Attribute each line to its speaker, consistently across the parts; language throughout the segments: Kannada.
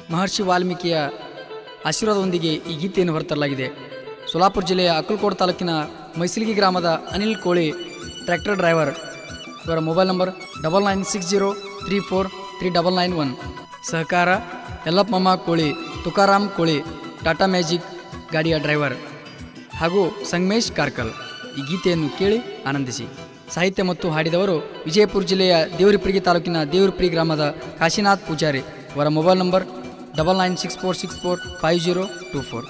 Speaker 1: ಮಹರ್ಷಿ ವಾಲ್ಮೀಕಿಯ ಆಶೀರ್ವಾದದೊಂದಿಗೆ ಈ ಗೀತೆಯನ್ನು ಹೊರತರಲಾಗಿದೆ ಸೋಲಾಪುರ ಜಿಲ್ಲೆಯ ಅಕ್ಕಲಕೋಟ ತಾಲೂಕಿನ ಮೈಸಿಲಿಗಿ ಗ್ರಾಮದ ಅನಿಲ್ ಕೋಳಿ ಟ್ರ್ಯಾಕ್ಟರ್ ಡ್ರೈವರ್ ಇವರ mobile number double nine six zero three four three double nine one ಸಹಕಾರ ಯಲ್ಲಪ್ಪಮ್ಮ ಕೋಳಿ ತುಕಾರಾಮ್ ಕೋಳಿ ಟಾಟಾ ಮ್ಯಾಜಿಕ್ ಗಾಡಿಯ ಡ್ರೈವರ್ ಹಾಗೂ ಸಂಗಮೇಶ್ ಕಾರ್ಕಲ್ ಈ ಗೀತೆಯನ್ನು ಕೇಳಿ ಆನಂದಿಸಿ ಸಾಹಿತ್ಯ ಮತ್ತು ಹಾಡಿದವರು ವಿಜಯಪುರ ಜಿಲ್ಲೆಯ ದೇವರಿಪ್ರಿಗಿ ತಾಲೂಕಿನ ದೇವರಿಪ್ರಿ ಗ್ರಾಮದ ಕಾಶಿನಾಥ್ ಪೂಜಾರಿ ಅವರ mobile number double nine six four six four five zero two four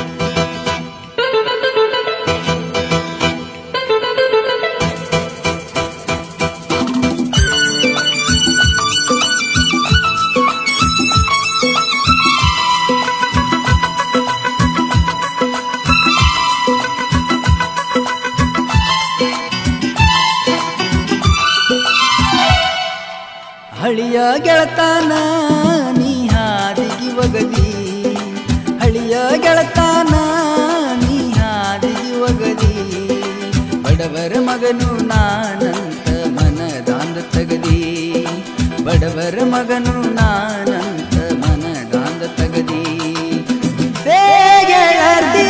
Speaker 2: ಹಳಿಯ ಗೆಳತಾನ ನೀ ಹಾದಿಗಿ ಒಗದಿ ಹಳಿಯ ಗೆಳತಾನ ನೀ ಹಾದಿಗಿ ಒಗದಿ ಬಡವರ ಮಗನು ನಾನಂತ ಮನದಾಂದ ತಗದಿ ಬಡವರ ಮಗನು ನಾನಂತ ಮನದಾಂದ ತಗದಿ ಹೇ ಗೆಳತಿ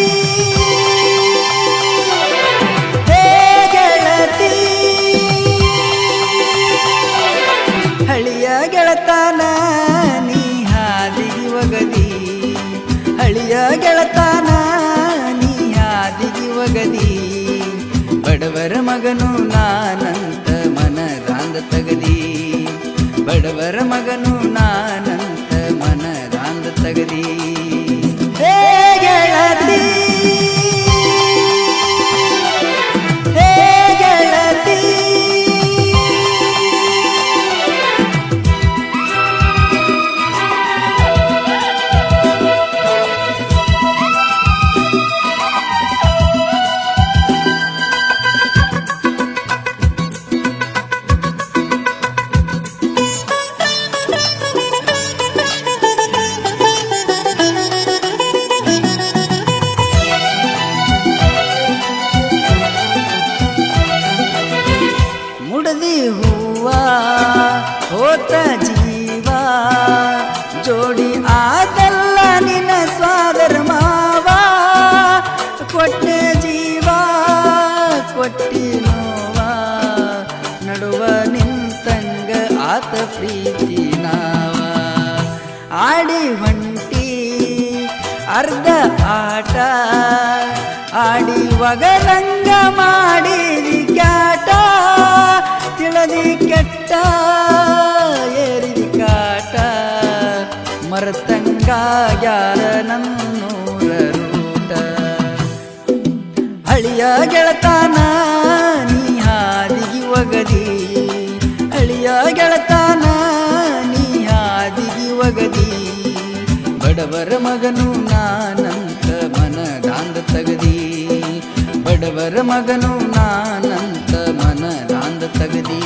Speaker 2: ಹೇ ಗೆಳತಿ ಹಳಿಯ ಗೆಳತಾನ ನೀ ಹಾದಿಗಿ ಒಗದಿ ಹಳಿಯ ಗೆಳತಾನ ನೀ ಹಾದಿಗಿ ಒಗದಿ ಬಡವರ ಮಗನು ನಾನಂತ ಮನದಾಂದ ತಗದಿ ಬಡವರ ಮಗನು ನಾನಂತ ಮನದಾಂದ ತಗದಿ ಹೇ ಗೆಳತಿ ಹೇ ಗೆಳತಿ ಮುಡದಿ ಹೂವ ಹೋತ ಜೀವ ಜೋಡಿ ಆದಲ್ಲ ನಿನ್ನ ಸ್ವಾದರ ಮಾವ ಕೊಟ್ಟೆ ಜೀವ ಕೊಟ್ಟಿ ನೋವ ನಡುವ ನಿಂತಂಗ ಆತ ಪ್ರೀತಿ ನಾವ ಆಡಿ ಹೊಂಟಿ ಅರ್ಧ ಆಟ ಆಡಿ ಒಗರಂಗ ಮಾಡಿದಿ ಕ್ಯಾಟ ತಿಳದಿ ಕೆಟ್ಟ ಏರಿದಿ ಕಾಟ ಮರತಂಗ ಯಾರ ನನ್ನೂರ ರೂಟ ಹಳಿಯ ಗೆಳತಾನ ನೀ ಹಾದಿಗಿ ಒಗದಿ ಹಳಿಯ ಗೆಳತಾನ ನೀ ಹಾದಿಗಿ ಒಗದಿ ಬಡವರ ಮಗನು ನಾನಂತ ಮನದಾಂದ ತಗದಿ ಬಡವರ ಮಗನು ನಾನಂತ ಮನದಾಂದ ತಗದಿ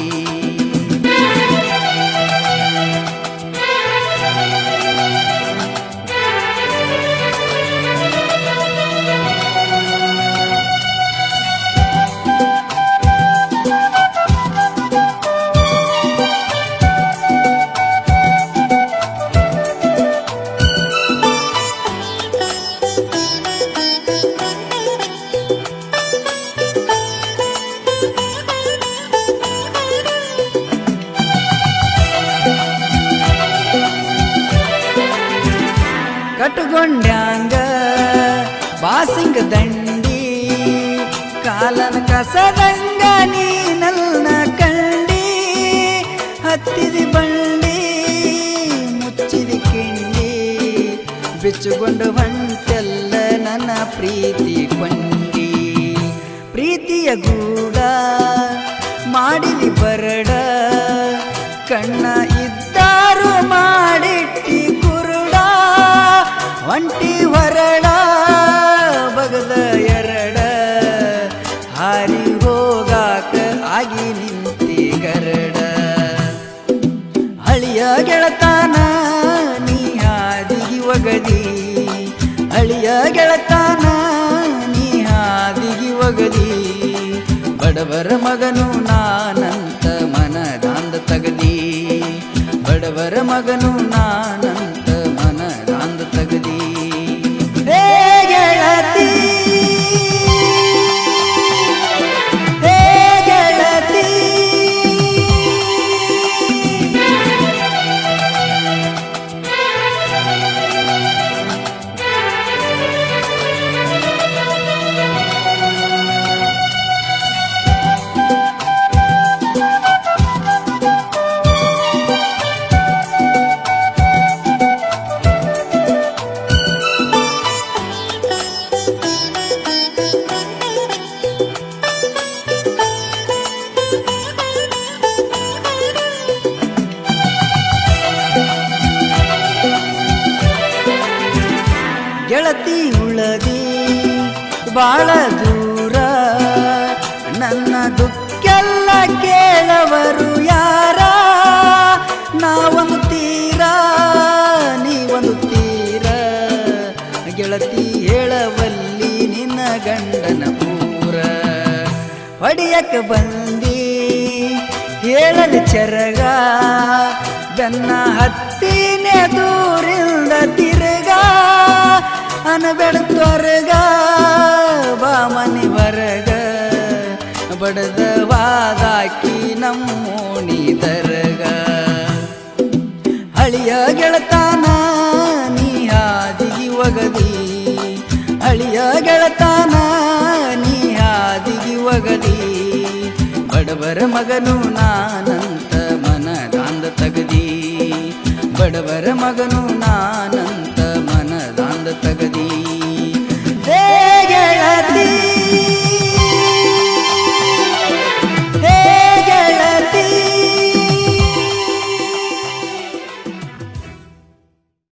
Speaker 2: ಕಟ್ಟುಗೊಂಡ್ಯಾಂಗ ಬಾಸಿಂಗ ದಂಡಿ ಕಾಲನ ಕಸದಂಗ ನೀ ನನ್ನ ಕಂಡಿ ಹತ್ತಿದಿ ಬಂಡಿ ಮುಚ್ಚಿದಿ ಕಿಂಡಿ ಬಿಚ್ಚುಗೊಂಡು ಹೊಂಟೆಲ್ಲ ನನ್ನ ಪ್ರೀತಿ ಕೊಂಡಿ ಪ್ರೀತಿಯ ಗೂಡ ಮಾಡಿದಿ ಬರಡ ಕಣ್ಣ ಇದ್ದಾರು ಮಾಡಿಟ್ಟಿ ಕುರುಡ ಒಂಟಿ ಹೊರಡ ಬಗದ ಎರಡ ಹಾರಿ ಹೋಗಾಕ ಆಗಿ ನಿಂತಿ ಗರಡ ಹಳಿಯ ಗೆಳತಾನ ನೀ ಹಾದಿಗಿ ಒಗದಿ ಹಳಿಯ ಗೆಳತಾನ ನೀ ಹಾದಿಗಿ ಒಗದಿ ಬಡವರ ಮಗನು ನಾನಂತ ಮನದಾಂದ ತಗದಿ ಬಡವರ ಮಗನು ನಾನಂತ ಬಾಳ ದೂರ ನನ್ನ ದುಃಖೆಲ್ಲ ಕೇಳವರು ಯಾರ ನಾವೊಂದು ತೀರ ನೀವೊಂದು ತೀರ ಗೆಳತಿ ಹೇಳವಲ್ಲಿ ನಿನ್ನ ಗಂಡನ ಊರ ಹೊಡಿಯಕ ಬಂದಿ ಹೇಳಲು ಚರಗ ಬೆನ್ನ ಹತ್ತಿನೇ ದೂರಿಂದ ತಿರುಗ ಅನಬೇಡ ತ್ವರಗ ಬಾ ಮನೆ ಹೊರಗ ಬಡದ ವಾದಾಕಿ ನಮ್ಮೋಣಿ ದರಗ ಅಳಿಯ ಗೆಳತಾನ ನೀ ಹಾದಿಗಿ ಒಗದಿ ಅಳಿಯ ಗೆಳತಾನ ನೀ ಹಾದಿಗಿ ಒಗದಿ ಬಡವರ ಮಗನು ನಾನಂತ ಮನದಾಂದ ತಗದಿ ಬಡವರ ಮಗನು ನಾನಂತ ಮನದಾಂದ ತಗದಿ